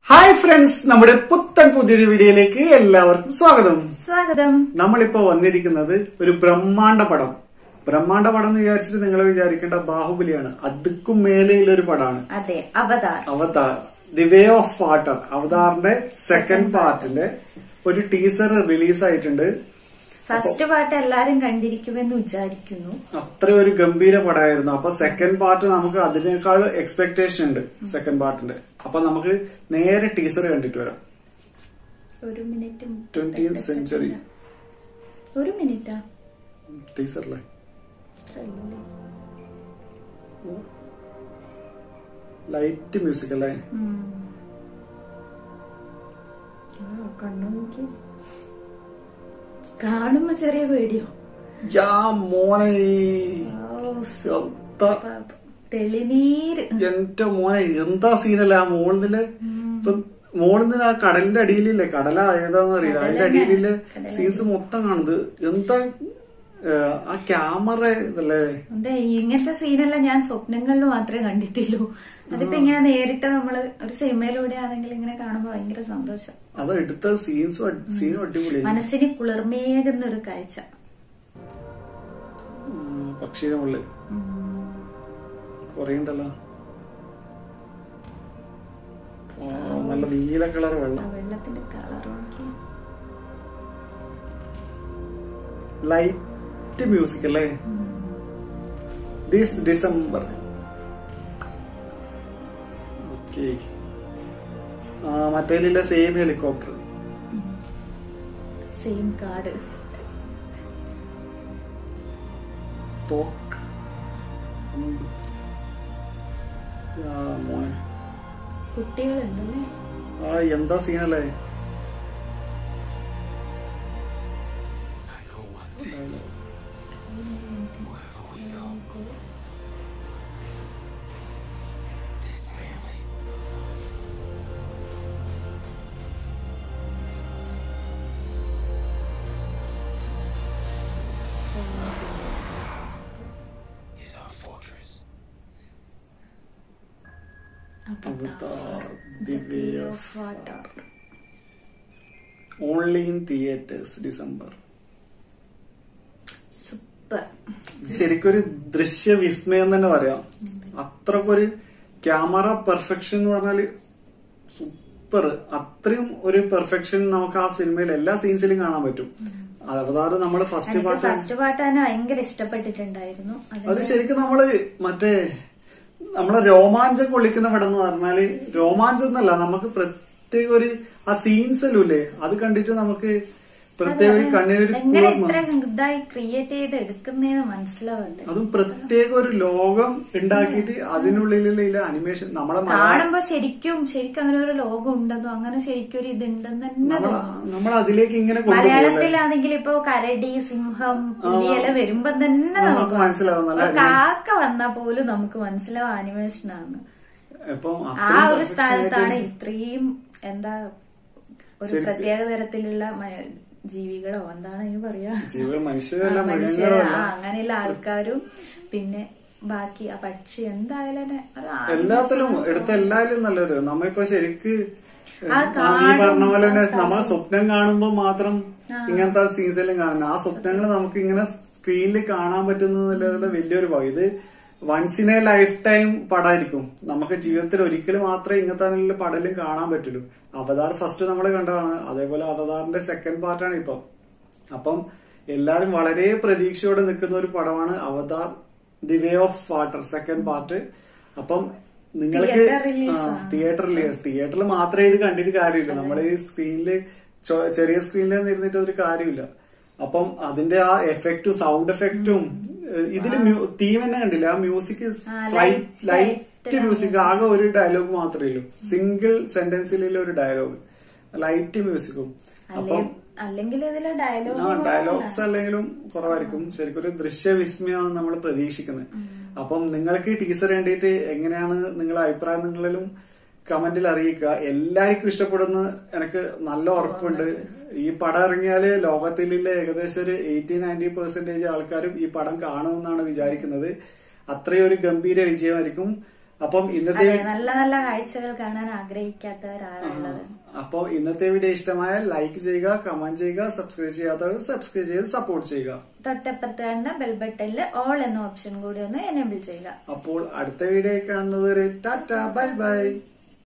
Hi friends നമ്മുടെ പുത്തൻ പുതിയൊരു വീഡിയോയിലേക്ക് എല്ലാവർക്കും സ്വാഗതം സ്വാഗതം നമ്മളിപ്പോ വന്നിരിക്കുന്നത് ഒരു ബ്രഹ്മാണ്ഡ പടം ബ്രഹ്മാണ്ഡ പടം എന്ന് വിചാരിച്ചിട്ട് നിങ്ങൾ വിചാരിക്കേണ്ട ബാഹുബലിയാണ് അതുക്കും മേലെയുള്ള ഒരു പടമാണ് അതെ Avatar Avatar the way of water അവതാറിന്റെ സെക്കൻഡ് പാർട്ടിന്റെ ഒരു ടീസർ റിലീസ് ആയിട്ടുണ്ട് ഫസ്റ്റ് പാട്ട് എല്ലാരും കണ്ടിരിക്കുമെന്ന് വിചാരിക്കുന്നു അത്ര ഒരു ഗംഭീര പടമായിരുന്നു അപ്പൊ സെക്കൻഡ് പാർട്ട് നമുക്ക് അതിനേക്കാൾ എക്സ്പെക്ടേഷൻ ഉണ്ട് സെക്കൻഡ് പാർട്ടിന്റെ അപ്പൊ നമുക്ക് നേരെ ടീസർ കണ്ടിട്ട് വരാം ഒരു മിനിറ്റ് ട്വന്റിയൻ സെഞ്ചുറി ഒരു മിനിറ്റാ ടീസറിലെ ലൈറ്റ് മ്യൂസിക് അല്ലേ കണ്ണു നോക്കി കാണുമ്പോ ചെറിയ പേടിയോ യാ മോനെ ഓ, എന്താ തെളിനീര് എന്റെ മോനെ എന്താ സീനല്ലേ ആ മോളില് ഇപ്പൊ മോളിന്ന് ആ കടലിന്റെ അടിയിലില്ലേ കടല ഏതാന്ന് അറിയില്ല അതിന്റെ അടിയിലില്ലേ സീൻസ് മൊത്തം കാണുന്നത് എന്താ ഏഹ്, ആ ക്യാമറ ഇതല്ലേ അതെ ഇങ്ങനത്തെ സീനെല്ലാം ഞാൻ സ്വപ്നങ്ങളിൽ മാത്രമേ കണ്ടിട്ടുള്ളൂ അതിപ്പോ ഇങ്ങനെ നേരിട്ട് നമ്മള് ഒരു സിനിമയിലൂടെ ആണെങ്കിൽ ഇങ്ങനെ കാണുമ്പോ ഭയങ്കര സന്തോഷം അത് എടുത്ത സീൻസും സീനും അടിപൊളി മനസ്സിന് കുളിർമേകുന്ന ഒരു കാഴ്ച പക്ഷിയുടെ മുകളിൽ കൊറേ ഉണ്ടല്ലോ ഓ, നല്ല നീല കളർ ആ വെള്ളം വെള്ളത്തിന്റെ കളർ നോക്കി ലൈറ്റ് മ്യൂസിക് അല്ലേ ദിസ് ഡിസംബർ ഓക്കെ മറ്റേലില്ല സെയിം ഹെലികോപ്റ്റർ സെയിം കാർഡ് തോക്ക് അമ്പ്. ആ, മോനെ കുട്ടികളുണ്ടല്ലേ ആ എന്താ സീനല്ലേ is our fortress. Avatar, The Way of water only in theatres December super ശരിക്കൊരു ദൃശ്യ വിസ്മയം തന്നെ പറയാം അത്രക്കൊരു ക്യാമറ പെർഫെക്ഷൻ എന്ന് പറഞ്ഞാല് സൂപ്പർ അത്രയും ഒരു പെർഫെക്ഷൻ നമുക്ക് ആ സിനിമയിൽ എല്ലാ സീൻസിലും കാണാൻ പറ്റും അവതാർ നമ്മള് ഫസ്റ്റ് എനിക്ക് പാർട്ട് ഫസ്റ്റ് പാട്ട് തന്നെ ഭയങ്കര ഇഷ്ടപ്പെട്ടിട്ടുണ്ടായിരുന്നു അത് അതിന്റെ ശരിക്കും നമ്മള് മറ്റേ നമ്മളെ രോമാഞ്ചം കൊള്ളിക്കുന്ന പടം എന്ന് പറഞ്ഞാല് രോമാഞ്ചം എന്നല്ല നമുക്ക് പ്രത്യേക ഒരു ആ സീൻസിലൂല്ലേ അത് കണ്ടിട്ട് നമുക്ക് പ്രത്യേക ഒരു കണ്ണിനൊരു എങ്ങനെ കുളിർമ ഇത്ര ഇതായി ക്രിയേറ്റ് ചെയ്ത് എടുക്കുന്നതെന്ന് മനസ്സിലാവല്ലേ അതും പ്രത്യേക ഒരു ലോകം ഉണ്ടാക്കിയിട്ട് അതിനുള്ളിലുള്ള ഈ അനിമേഷൻ നമ്മളെ മലയാള- കാണുമ്പോ ശരിക്കും ശരിക്കും അങ്ങനെ ഒരു ലോകം ഉണ്ടെന്നോ അങ്ങനെ ശരിക്കും ഒരു ഇതുണ്ടെന്ന് തന്നെ നമ്മള തോന്നും നമ്മൾ അതിലേക്ക് ഇങ്ങനെ കൊണ്ടുപോകല്ലേ മലയാളത്തിലാണെങ്കിൽ ഇപ്പൊ കരടി സിംഹം പുലിയെല്ലാം വരുമ്പോ തന്നെ നമുക്ക് നമുക്ക് മനസ്സിലാവും നല്ല ഒരു കാക്ക വന്നാ പോലും നമുക്ക് മനസ്സിലാവും ആനിമേഷൻ ആണ് ഇപ്പം ആ അത്രയും ഒരു perfection സ്ഥലത്താണ് ആയിട്ട് ഇത്രയും എന്താ ഒരു ശരിക്കും. പ്രത്യേക തരത്തിലുള്ള മ- ജീവികളോ എന്താണ് അതിന് പറയാ ജീവികൾ ആ, മനുഷ്യരല്ല മനുഷ്യര് മൃഗങ്ങളല്ല ആ, അങ്ങനെയുള്ള ആൾക്കാരും പിന്നെ ബാക്കി ആ പക്ഷി എന്തായാലും തന്നെ ഒരു ആ- എല്ലാത്തിലും എടുത്ത എല്ലാവരും നല്ലൊരു നമ്മളിപ്പോ ശരിക്ക് ആ ആ നീ പറഞ്ഞ പോലെ തന്നെ കാണും, ആ നമ്മൾ സ്വപ്നം കാണുമ്പോ മാത്രം ഇങ്ങനത്തെ സീൻസിലും കാണുന്നത് ആ സ്വപ്നങ്ങൾ നമുക്ക് ഇങ്ങനെ സ്ക്രീനിൽ കാണാൻ പറ്റുന്നതിലുള്ള വലിയൊരു ഭാഗം ഇത് once in a lifetime പടമായിരിക്കും നമുക്ക് ജീവിതത്തിൽ ഒരിക്കലും മാത്രമേ ഇങ്ങനത്തെ പടലും കാണാൻ പറ്റുള്ളൂ അവതാർ ഫസ്റ്റ് നമ്മൾ കണ്ടതാണ് അതേപോലെ അവതാറിന്റെ സെക്കൻഡ് പാർട്ടാണ് ഇപ്പം അപ്പം എല്ലാരും വളരെ പ്രതീക്ഷയോടെ നിൽക്കുന്ന ഒരു പടമാണ് Avatar the way of water second part അപ്പം നിങ്ങൾക്ക് Theatre release ആണ്. തിയേറ്റർ റിലീസ് തിയേറ്ററിൽ മാത്രമേ ഇത് കണ്ടിട്ട് കാര്യമില്ല നമ്മൾ ഈ സ്ക്രീനില് ചെറിയ സ്ക്രീനിൽ ഇരുന്നിട്ട് ഒരു കാര്യമില്ല അപ്പം അതിന്റെ ആ എഫക്റ്റും സൗണ്ട് എഫക്റ്റും ഇതില് തീം തന്നെ കണ്ടില്ല ആ മ്യൂസിക് ആ, light- ലൈറ്റ് light മ്യൂസിക് ആകെ ഒരു ഡയലോഗ് മാത്രമേ ഉള്ളൂ സിംഗിൾ സെന്റൻസിലുള്ള ഒരു ഡയലോഗ് ലൈറ്റ് മ്യൂസിക്കും അപ്പം അല്ലെങ്കിൽ ഇതിലെ ആ ഡയലോഗ് ഡയലോഗ്സ് അല്ലെങ്കിലും കുറവായിരിക്കും ശരിക്കും ഒരു ദൃശ്യവിസ്മയമാണ് നമ്മൾ പ്രതീക്ഷിക്കുന്നത് അപ്പം നിങ്ങൾക്ക് ഈ ടീച്ചർ വേണ്ടിയിട്ട് എങ്ങനെയാണ് നിങ്ങളുടെ അഭിപ്രായം നിങ്ങളിലും കമന്റിൽ അറിയിക്കുക എല്ലാവർക്കും ഇഷ്ടപ്പെടുന്ന എനിക്ക് നല്ല ഉറപ്പുണ്ട് ഈ പടം ഇറങ്ങിയാല് ലോകത്തിലുള്ള ഏകദേശം ഒരു എയ്റ്റി നയൻറ്റി പെർസെന്റേജ് ആൾക്കാരും ഈ പടം കാണുമെന്നാണ് വിചാരിക്കുന്നത് അത്രയും ഒരു ഗംഭീര വിജയമായിരിക്കും അപ്പം ഇന്നത്തെ അതെ നല്ല നല്ല കാഴ്ചകൾ കാണാൻ ആഗ്രഹിക്കാത്തവരാണുള്ളത് അപ്പൊ ഇന്നത്തെ വീഡിയോ ഇഷ്ടമായ ലൈക്ക് ചെയ്യുക കമന്റ് ചെയ്യുക സബ്സ്ക്രൈബ് ചെയ്യാത്തവർ സബ്സ്ക്രൈബ് ചെയ്ത് സപ്പോർട്ട് ചെയ്യുക തൊട്ടപ്പുറത്ത് കാണുന്ന ബെൽ ബട്ടണില് ഓൾ എന്ന ഓപ്ഷൻ കൂടി ഒന്ന് എനേബിൾ ചെയ്യുക അപ്പോൾ അടുത്ത വീഡിയോ കാണുന്നത് ടാറ്റ ബൈ ബൈ